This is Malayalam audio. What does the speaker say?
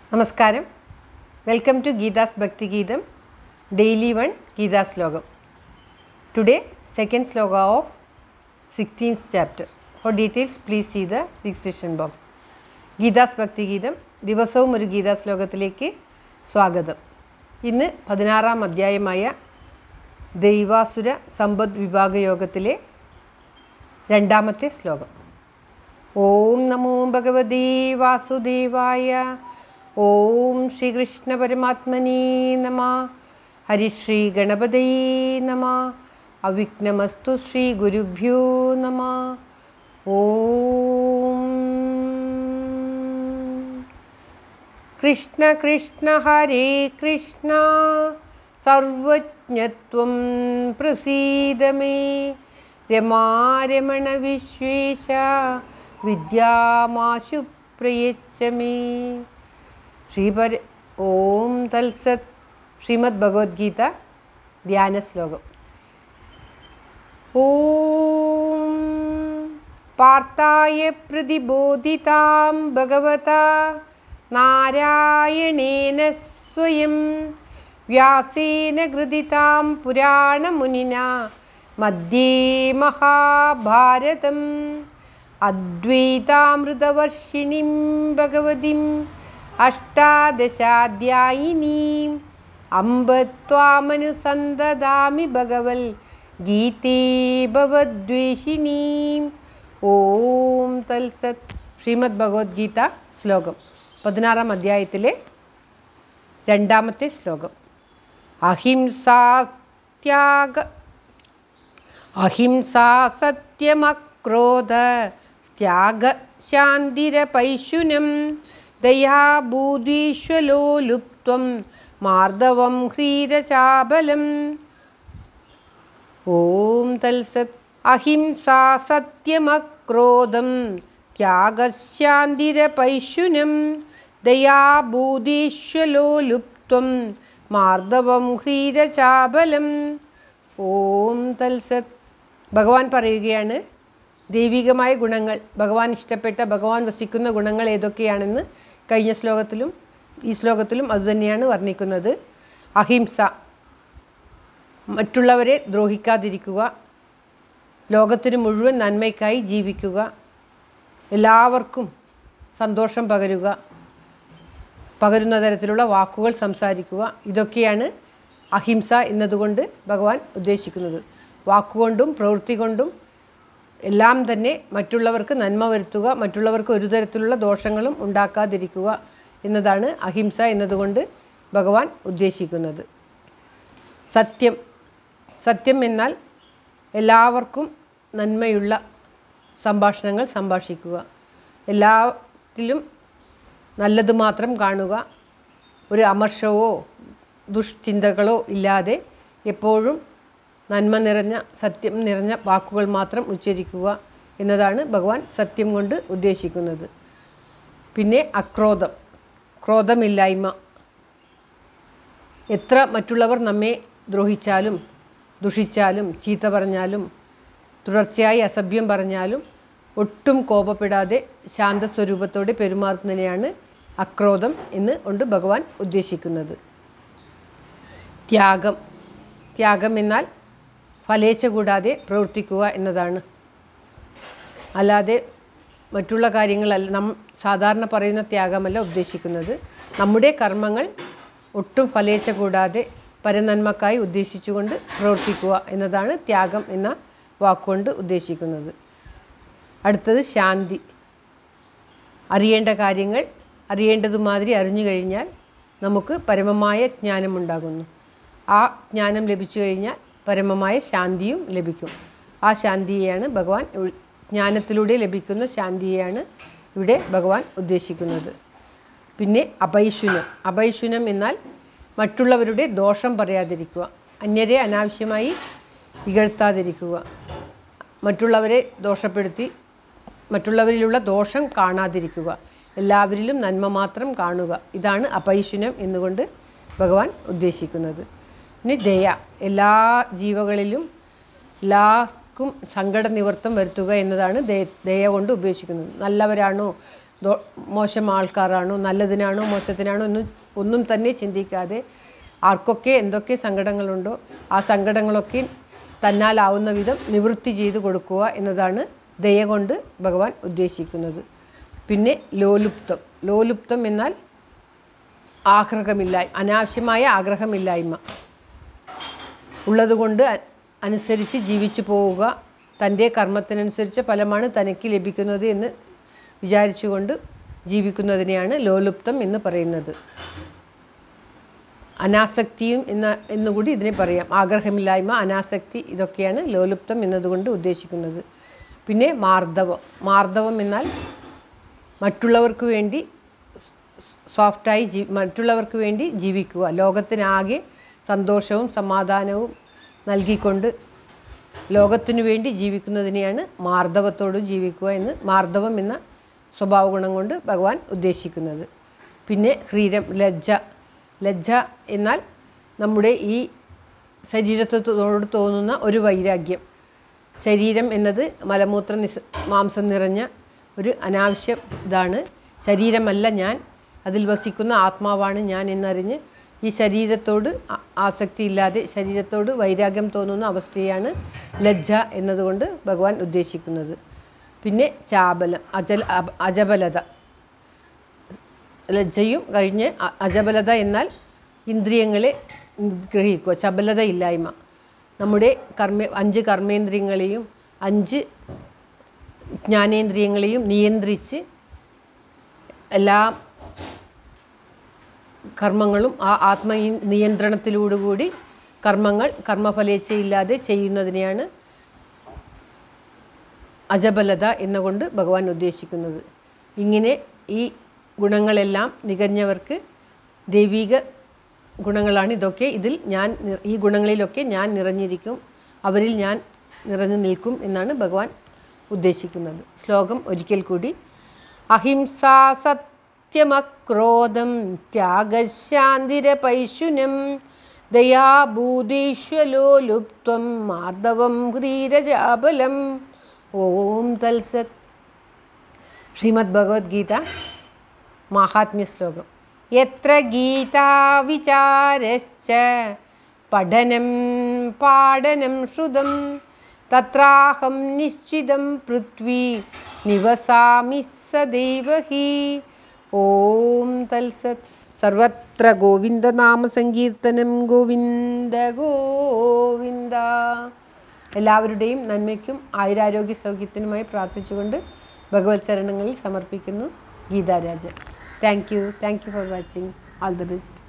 നമസ്കാരം വെൽക്കം ടു ഗീതാസ് ഭക്തിഗീതം ഡെയിലി വൺ ഗീതാ ശ്ലോകം ടുഡേ സെക്കൻഡ് ശ്ലോക of sixteenth chapter for details please see the registration box Gita's ഭക്തിഗീതം ദിവസവും ഒരു ഗീതാ ശ്ലോകത്തിലേക്ക് സ്വാഗതം ഇന്ന് പതിനാറാം അധ്യായമായ ദൈവാസുര സമ്പദ് വിഭാഗ യോഗത്തിലെ രണ്ടാമത്തെ ശ്ലോകം ഓം നമോ ഭഗവതേ വാസുദേവായ ഓം ശ്രീകൃഷ്ണ പരമാത്മനേ നമ ഹരിശ്രീ ഗണപതയേ നമ അവിഘ്നമസ്തു ശ്രീ ഗുരുഭ്യോ നമ ഓം കൃഷ്ണ കൃഷ്ണ ഹരേ കൃഷ്ണ സർവജ്ഞത്വം പ്രസീദ മേ രമാരമണ വിശ്വേശ വിദ്യാമാശു പ്രയച്ഛ മേ ശ്രീപര ഓം തൽസത് ശ്രീമദ് ഭഗവത്ഗീത ധ്യാന ശ്ലോകം ഓം പാർത്ഥായ പ്രതിബോധിതാം ഭഗവത നാരായണേന സ്വയം വ്യാസേന ഗൃതിതാം പുരാണമുനിന മധ്യേ മഹാഭാരതം അദ്വൈതാമൃതവർഷിണിം ഭഗവതിം അഷ്ടാദശാധ്യായിനീം അമ്പ ത്വാമനുസന്തദാമി ഭഗവൽ ഗീതേ ഭവദ്വേഷിണീം ഓം തൽസത് ശ്രീമദ് ഭഗവത്ഗീത ശ്ലോകം പതിനാറാം അധ്യായത്തിലെ രണ്ടാമത്തെ ശ്ലോകം അഹിംസാത്യാഗ അഹിംസാ സത്യമക്രോധ ത്യാഗ ശാന്തിരപൈശുനം ദയാഭൂതീശ്വലോലുപ്ത്വം മാർദ്ദവം ഹ്രീരചാബലം ഓം തൽസത് അഹിംസാ സത്യമക്രോധം ത്യാഗശാന്തിരപൈശുനം ദയാഭൂതീശ്വലോലുപ്ത്വം മാർദ്ദവം ഹ്രീരചാബലം ഓം തൽസത് ഭഗവാൻ പറയുകയാണ് ദൈവികമായ ഗുണങ്ങൾ ഭഗവാൻ ഇഷ്ടപ്പെട്ട ഭഗവാൻ വസിക്കുന്ന ഗുണങ്ങൾ ഏതൊക്കെയാണെന്ന് കഴിഞ്ഞ ശ്ലോകത്തിലും ഈ ശ്ലോകത്തിലും അതുതന്നെയാണ് വർണ്ണിക്കുന്നത് അഹിംസ മറ്റുള്ളവരെ ദ്രോഹിക്കാതിരിക്കുക ലോകത്തിന് മുഴുവൻ നന്മയ്ക്കായി ജീവിക്കുക എല്ലാവർക്കും സന്തോഷം പകരുക പകരുന്ന തരത്തിലുള്ള വാക്കുകൾ സംസാരിക്കുക ഇതൊക്കെയാണ് അഹിംസ എന്നതുകൊണ്ട് ഭഗവാൻ ഉദ്ദേശിക്കുന്നത് വാക്കുകൊണ്ടും പ്രവൃത്തി കൊണ്ടും എല്ലാം തന്നെ മറ്റുള്ളവർക്ക് നന്മ വരുത്തുക മറ്റുള്ളവർക്ക് ഒരു തരത്തിലുള്ള ദോഷങ്ങളും ഉണ്ടാക്കാതിരിക്കുക എന്നതാണ് അഹിംസ എന്നതുകൊണ്ട് ഭഗവാൻ ഉദ്ദേശിക്കുന്നത് സത്യം സത്യം എന്നാൽ എല്ലാവർക്കും നന്മയുള്ള സംഭാഷണങ്ങൾ സംഭാഷിക്കുക എല്ലാത്തിലും നല്ലത് മാത്രം കാണുക ഒരു അമർഷവോ ദുഷ്ചിന്തകളോ ഇല്ലാതെ എപ്പോഴും നന്മ നിറഞ്ഞ സത്യം നിറഞ്ഞ വാക്കുകൾ മാത്രം ഉച്ചരിക്കുക എന്നതാണ് ഭഗവാൻ സത്യം കൊണ്ട് ഉദ്ദേശിക്കുന്നത് പിന്നെ അക്രോധം ക്രോധമില്ലായ്മ എത്ര മറ്റുള്ളവർ നമ്മെ ദ്രോഹിച്ചാലും ദുഷിച്ചാലും ചീത്ത പറഞ്ഞാലും തുടർച്ചയായി അസഭ്യം പറഞ്ഞാലും ഒട്ടും കോപപ്പെടാതെ ശാന്തസ്വരൂപത്തോടെ പെരുമാറുന്നതിനെയാണ് അക്രോധം എന്ന് കൊണ്ട് ഭഗവാൻ ഉദ്ദേശിക്കുന്നത് ത്യാഗം ത്യാഗം എന്നാൽ ഫലേച്ഛ കൂടാതെ പ്രവർത്തിക്കുക എന്നതാണ് അല്ലാതെ മറ്റുള്ള കാര്യങ്ങളല്ല നം സാധാരണ പറയുന്ന ത്യാഗമല്ല ഉദ്ദേശിക്കുന്നത് നമ്മുടെ കർമ്മങ്ങൾ ഒട്ടും ഫലേച്ഛ കൂടാതെ പരനന്മക്കായി ഉദ്ദേശിച്ചുകൊണ്ട് പ്രവർത്തിക്കുക എന്നതാണ് ത്യാഗം എന്ന വാക്കുകൊണ്ട് ഉദ്ദേശിക്കുന്നത് അടുത്തത് ശാന്തി അറിയേണ്ട കാര്യങ്ങൾ അറിയേണ്ടതുമാതിരി അറിഞ്ഞു കഴിഞ്ഞാൽ നമുക്ക് പരമമായ ജ്ഞാനമുണ്ടാകുന്നു ആ ജ്ഞാനം ലഭിച്ചു കഴിഞ്ഞാൽ പരമമായ ശാന്തിയും ലഭിക്കും ആ ശാന്തിയെയാണ് ഭഗവാൻ ജ്ഞാനത്തിലൂടെ ലഭിക്കുന്ന ശാന്തിയെയാണ് ഇവിടെ ഭഗവാൻ ഉദ്ദേശിക്കുന്നത് പിന്നെ അപൈശുനം അപൈശുനം എന്നാൽ മറ്റുള്ളവരുടെ ദോഷം പറയാതിരിക്കുക അന്യരെ അനാവശ്യമായി ഇകഴ്ത്താതിരിക്കുക മറ്റുള്ളവരെ ദോഷപ്പെടുത്തി മറ്റുള്ളവരിലുള്ള ദോഷം കാണാതിരിക്കുക എല്ലാവരിലും നന്മ മാത്രം കാണുക ഇതാണ് അപൈശുനം എന്നുകൊണ്ട് ഭഗവാൻ ഉദ്ദേശിക്കുന്നത് പിന്നെ ദയ എല്ലാ ജീവകളിലും എല്ലാവർക്കും സങ്കട നിവർത്തം വരുത്തുക എന്നതാണ് ദയ ദയ കൊണ്ട് ഉദ്ദേശിക്കുന്നത് നല്ലവരാണോ ദോ- മോശം ആൾക്കാരാണോ നല്ലതിനാണോ മോശത്തിനാണോ ഒന്നും ഒന്നും തന്നെ ചിന്തിക്കാതെ ആർക്കൊക്കെ എന്തൊക്കെ സങ്കടങ്ങളുണ്ടോ ആ സങ്കടങ്ങളൊക്കെ തന്നാലാവുന്ന വിധം നിവൃത്തി ചെയ്തു കൊടുക്കുക എന്നതാണ് ദയ കൊണ്ട് ഭഗവാൻ ഉദ്ദേശിക്കുന്നത് പിന്നെ ലോലുപ്തം ലോലുപ്തം എന്നാൽ ആഗ്രഹമില്ലായ്മ അനാവശ്യമായ ആഗ്രഹമില്ലായ്മ ഉള്ളതുകൊണ്ട് അ- അനുസരിച്ച് ജീവിച്ചു പോവുക തൻ്റെ കർമ്മത്തിനനുസരിച്ച് ഫലമാണ് തനിക്ക് ലഭിക്കുന്നത് എന്ന് വിചാരിച്ചുകൊണ്ട് ജീവിക്കുന്നതിനെയാണ് ലോലുപ്തം എന്ന് പറയുന്നത് അനാസക്തിയും എന്ന എന്നുകൂടി ഇതിനെ പറയാം ആഗ്രഹമില്ലായ്മ അനാസക്തി ഇതൊക്കെയാണ് ലോലുപ്തം എന്നതുകൊണ്ട് ഉദ്ദേശിക്കുന്നത് പിന്നെ മാർദ്ദവം മാർദ്ദവം എന്നാൽ മറ്റുള്ളവർക്ക് വേണ്ടി സോഫ്റ്റായി ജീ മറ്റുള്ളവർക്ക് വേണ്ടി ജീവിക്കുക ലോകത്തിനാകെ സന്തോഷവും സമാധാനവും നൽകിക്കൊണ്ട് ലോകത്തിനു വേണ്ടി ജീവിക്കുന്നതിനെയാണ് മാർദ്ദവത്തോട് ജീവിക്കുക എന്ന് മാർദ്ദവം എന്ന സ്വഭാവ ഗുണം കൊണ്ട് ഭഗവാൻ ഉദ്ദേശിക്കുന്നത് പിന്നെ ഹ്രീരം ലജ്ജ ലജ്ജ എന്നാൽ നമ്മുടെ ഈ ശരീരത്തോട് തോന്നുന്ന ഒരു വൈരാഗ്യം ശരീരം എന്നത് മലമൂത്ര നിസ മാംസം നിറഞ്ഞ ഒരു അനാവശ്യ ഇതാണ് ശരീരമല്ല ഞാൻ അതിൽ വസിക്കുന്ന ആത്മാവാണ് ഞാൻ എന്നറിഞ്ഞ് ഈ ശരീരത്തോട് ആ- ആസക്തിയില്ലാതെ ശരീരത്തോട് വൈരാഗ്യം തോന്നുന്ന അവസ്ഥയാണ് ലജ്ജ എന്നതുകൊണ്ട് ഭഗവാൻ ഉദ്ദേശിക്കുന്നത് പിന്നെ ചാബലം അജൽ അപ- അജബലത ലജ്ജയും കഴിഞ്ഞ് അ- അജബലത എന്നാൽ ഇന്ദ്രിയങ്ങളെ നിഗ്രഹിക്കുക ചപലത ഇല്ലായ്മ നമ്മുടെ കർമ്മ അഞ്ച് കർമ്മേന്ദ്രിയങ്ങളെയും അഞ്ച് ജ്ഞാനേന്ദ്രിയങ്ങളെയും നിയന്ത്രിച്ച് എല്ലാ കർമ്മങ്ങളും ആ ആത്മ നിയന്ത്രണത്തിലൂടുകൂടി കർമ്മങ്ങൾ കർമ്മഫലേച്ഛയില്ലാതെ ചെയ്യുന്നതിനെയാണ് അജബലത എന്നുകൊണ്ട് ഭഗവാൻ ഉദ്ദേശിക്കുന്നത് ഇങ്ങനെ ഈ ഗുണങ്ങളെല്ലാം നികഞ്ഞവർക്ക് ദൈവിക ഗുണങ്ങളാണ് ഇതൊക്കെ ഇതിൽ ഞാൻ നി- ഈ ഗുണങ്ങളിലൊക്കെ ഞാൻ നിറഞ്ഞിരിക്കും അവരിൽ ഞാൻ നിറഞ്ഞു നിൽക്കും എന്നാണ് ഭഗവാൻ ഉദ്ദേശിക്കുന്നത് ശ്ലോകം ഒരിക്കൽ കൂടി അഹിംസാ സത്യമക്രോധം ത്യാഗശാന്തിരപൈശുനം ദയാഭൂതീശ്വലോലുപ്ത്വം മാർദ്ദവം ഹ്രീരജാബലം ഓം തൽസത് ശ്രീമദ് ഭഗവത്ഗീത മാഹാത്മ്യ ശ്ലോകം എത്ര ഗീതാ വിചാരശ്ച പഠനം പാഠനം ശ്രുതം തത്രാഹം നിശ്ചിതം പൃഥ്വി നിവസാമി സദൈവ ഹി ഓം തൽസത് സർവത്ര ഗോവിന്ദനാമസങ്കീർത്തനം ഗോവിന്ദ ഗോവിന്ദ എല്ലാവരുടെയും നന്മയ്ക്കും ആയുരാരോഗ്യ സൗഖ്യത്തിനുമായി പ്രാർത്ഥിച്ചുകൊണ്ട് ഭഗവത് ചരണങ്ങളിൽ സമർപ്പിക്കുന്നു Gitarajan thank you thank you for watching all the best